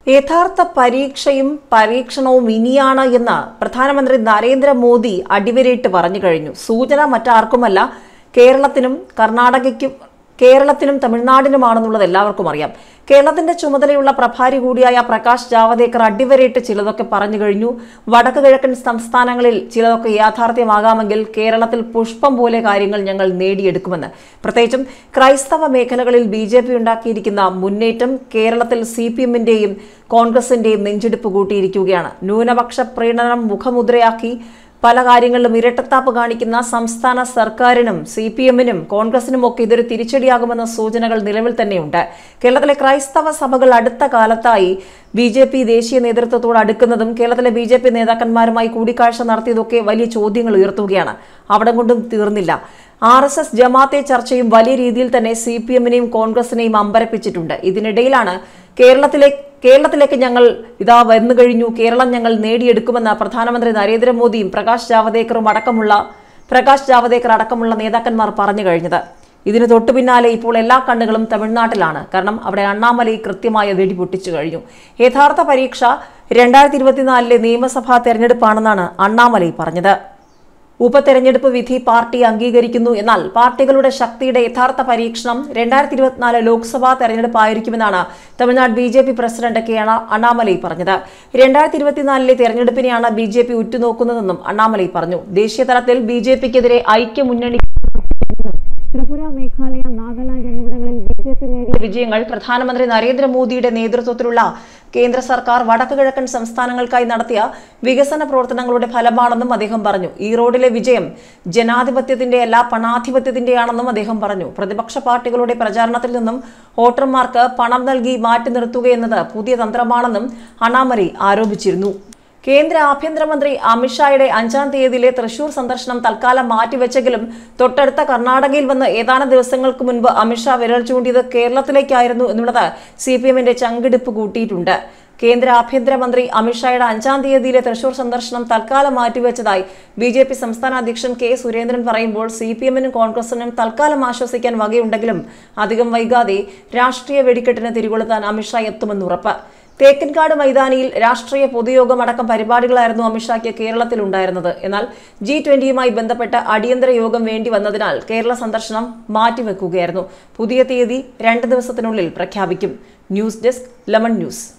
യഥാർത്ഥ പരീക്ഷയും പരീക്ഷണവും ഇനിയാണ് എന്ന് പ്രധാനമന്ത്രി നരേന്ദ്രമോദി അടിവരയിട്ട് പറഞ്ഞു കഴിഞ്ഞു സൂചന മറ്റാർക്കുമല്ല കേരളത്തിനും കർണാടകയ്ക്കും കേരളത്തിനും തമിഴ്നാടിനുമാണെന്നുള്ളത് എല്ലാവർക്കും അറിയാം കേരളത്തിന്റെ ചുമതലയുള്ള പ്രഭാരി കൂടിയായ പ്രകാശ് ജാവദേക്കർ അടിവരയിട്ട് ചിലതൊക്കെ പറഞ്ഞു കഴിഞ്ഞു വടക്ക് കിഴക്കൻ സംസ്ഥാനങ്ങളിൽ ചിലതൊക്കെ യാഥാർത്ഥ്യമാകാമെങ്കിൽ കേരളത്തിൽ പുഷ്പം പോലെ കാര്യങ്ങൾ ഞങ്ങൾ നേടിയെടുക്കുമെന്ന് പ്രത്യേകിച്ചും ക്രൈസ്തവ മേഖലകളിൽ ബി ജെ പി ഉണ്ടാക്കിയിരിക്കുന്ന മുന്നേറ്റം കേരളത്തിൽ സി പി എമ്മിന്റെയും കോൺഗ്രസിന്റെയും നെഞ്ചെടുപ്പ് കൂട്ടിയിരിക്കുകയാണ് ന്യൂനപക്ഷ പ്രീണനം മുഖമുദ്രയാക്കി പല കാര്യങ്ങളിലും ഇരട്ടത്താപ്പ് കാണിക്കുന്ന സംസ്ഥാന സർക്കാരിനും സി പി എമ്മിനും കോൺഗ്രസിനും ഒക്കെ ഇതൊരു തിരിച്ചടിയാകുമെന്ന സൂചനകൾ നിലവിൽ തന്നെയുണ്ട് കേരളത്തിലെ ക്രൈസ്തവ സഭകൾ അടുത്ത കാലത്തായി ബി ജെ പി ദേശീയ നേതൃത്വത്തോട് അടുക്കുന്നതും കേരളത്തിലെ ബി ജെ പി നേതാക്കന്മാരുമായി കൂടിക്കാഴ്ച നടത്തിയതൊക്കെ വലിയ ചോദ്യങ്ങൾ ഉയർത്തുകയാണ് അവിടെ കൊണ്ടും തീർന്നില്ല ആർ എസ് എസ് ജമാഅത്തെ ചർച്ചയും വലിയ രീതിയിൽ തന്നെ സി പി എമ്മിനെയും കോൺഗ്രസിനെയും അമ്പരപ്പിച്ചിട്ടുണ്ട് ഇതിനിടയിലാണ് കേരളത്തിലെ കേരളത്തിലേക്ക് ഞങ്ങൾ ഇതാ വന്നു കഴിഞ്ഞു കേരളം ഞങ്ങൾ നേടിയെടുക്കുമെന്ന് പ്രധാനമന്ത്രി നരേന്ദ്രമോദിയും പ്രകാശ് ജാവദേക്കറും അടക്കമുള്ള പ്രകാശ് ജാവദേക്കർ അടക്കമുള്ള നേതാക്കന്മാർ പറഞ്ഞു കഴിഞ്ഞത് ഇതിന് തൊട്ടു പിന്നാലെ ഇപ്പോൾ എല്ലാ കണ്ണുകളും തമിഴ്നാട്ടിലാണ് കാരണം അവിടെ അണ്ണാമലൈ കൃത്യമായ വെടി പൊട്ടിച്ചു കഴിഞ്ഞു യഥാർത്ഥ പരീക്ഷ രണ്ടായിരത്തി ഇരുപത്തിനാലിലെ നിയമസഭാ തെരഞ്ഞെടുപ്പാണെന്നാണ് അണ്ണാമലൈ പറഞ്ഞത് ഉപതെരഞ്ഞെടുപ്പ് വിധി പാർട്ടി അംഗീകരിക്കുന്നു എന്നാൽ പാർട്ടികളുടെ ശക്തിയുടെ യഥാർത്ഥ പരീക്ഷണം രണ്ടായിരത്തി ഇരുപത്തിനാല് ലോക്സഭാ തെരഞ്ഞെടുപ്പായിരിക്കുമെന്നാണ് Tamil Nadu B J P president K അണ- അണ്ണാമലൈ പറഞ്ഞത് രണ്ടായിരത്തി ഇരുപത്തിനാലിലെ തെരഞ്ഞെടുപ്പിനെയാണ് ബി ജെ പി ഉറ്റുനോക്കുന്നതെന്നും അണ്ണാമലൈ പറഞ്ഞു ദേശീയ തലത്തിൽ ബി ജെ പിക്കെതിരെ ഐക്യമുന്നണി ത്രിപുര മേഘാലയ നാഗാലാൻഡ് എന്നിവിടങ്ങളിൽ ബി ജെ പി നേടിയ വിജയങ്ങൾ പ്രധാനമന്ത്രി നരേന്ദ്രമോദിയുടെ നേതൃത്വത്തിലുള്ള കേന്ദ്ര സർക്കാർ വടക്ക് കിഴക്കൻ സംസ്ഥാനങ്ങൾക്കായി നടത്തിയ വികസന പ്രവർത്തനങ്ങളുടെ ഫലമാണെന്നും അദ്ദേഹം പറഞ്ഞു ഈ റോഡിലെ വിജയം ജനാധിപത്യത്തിന്റെയല്ല പണാധിപത്യത്തിന്റെയാണെന്നും അദ്ദേഹം പറഞ്ഞു പ്രതിപക്ഷ പാർട്ടികളുടെ പ്രചാരണത്തിൽ നിന്നും വോട്ടർമാർക്ക് പണം നൽകി മാറ്റി നിർത്തുകയെന്നത് പുതിയ തന്ത്രമാണെന്നും അണ്ണാമലൈ ആരോപിച്ചിരുന്നു കേന്ദ്ര ആഭ്യന്തരമന്ത്രി അമിത്ഷായുടെ അഞ്ചാം തീയതിയിലെ തൃശൂർ സന്ദർശനം തൽക്കാലം മാറ്റിവെച്ചെങ്കിലും തൊട്ടടുത്ത കർണാടകയിൽ വന്ന് ഏതാനും ദിവസങ്ങൾക്ക് മുൻപ് അമിത്ഷാ വിരൽ ചൂണ്ടിയത് കേരളത്തിലേക്കായിരുന്നു എന്നുള്ളത് സി പി എമ്മിന്റെ ചങ്കിടിപ്പ് കൂട്ടിയിട്ടുണ്ട് കേന്ദ്ര ആഭ്യന്തരമന്ത്രി അമിത്ഷായുടെ അഞ്ചാം തീയതിയിലെ തൃശൂർ സന്ദർശനം തൽക്കാലം മാറ്റിവെച്ചതായി ബി ജെ പി സംസ്ഥാന അധ്യക്ഷൻ കെ സുരേന്ദ്രൻ പറയുമ്പോൾ സി പി എമ്മിനും കോൺഗ്രസിനും തൽക്കാലം ആശ്വസിക്കാൻ വകയുണ്ടെങ്കിലും അധികം വൈകാതെ രാഷ്ട്രീയ വെടിക്കെട്ടിന് തിരികൊളുത്താൻ അമിത്ഷാ എത്തുമെന്ന് ഉറപ്പ് തേക്കൻകാട് മൈതാനിയിൽ രാഷ്ട്രീയ പൊതുയോഗം അടക്കം പരിപാടികളായിരുന്നു അമിത്ഷായ്ക്ക് കേരളത്തിലുണ്ടായിരുന്നത് എന്നാൽ ജി ട്വന്റിയുമായി ബന്ധപ്പെട്ട അടിയന്തര യോഗം വേണ്ടി വന്നതിനാൽ കേരള സന്ദർശനം മാറ്റിവെക്കുകയായിരുന്നു പുതിയ തീയതി രണ്ട് ദിവസത്തിനുള്ളിൽ പ്രഖ്യാപിക്കും ന്യൂസ് ഡെസ്ക് ലെമൺ ന്യൂസ്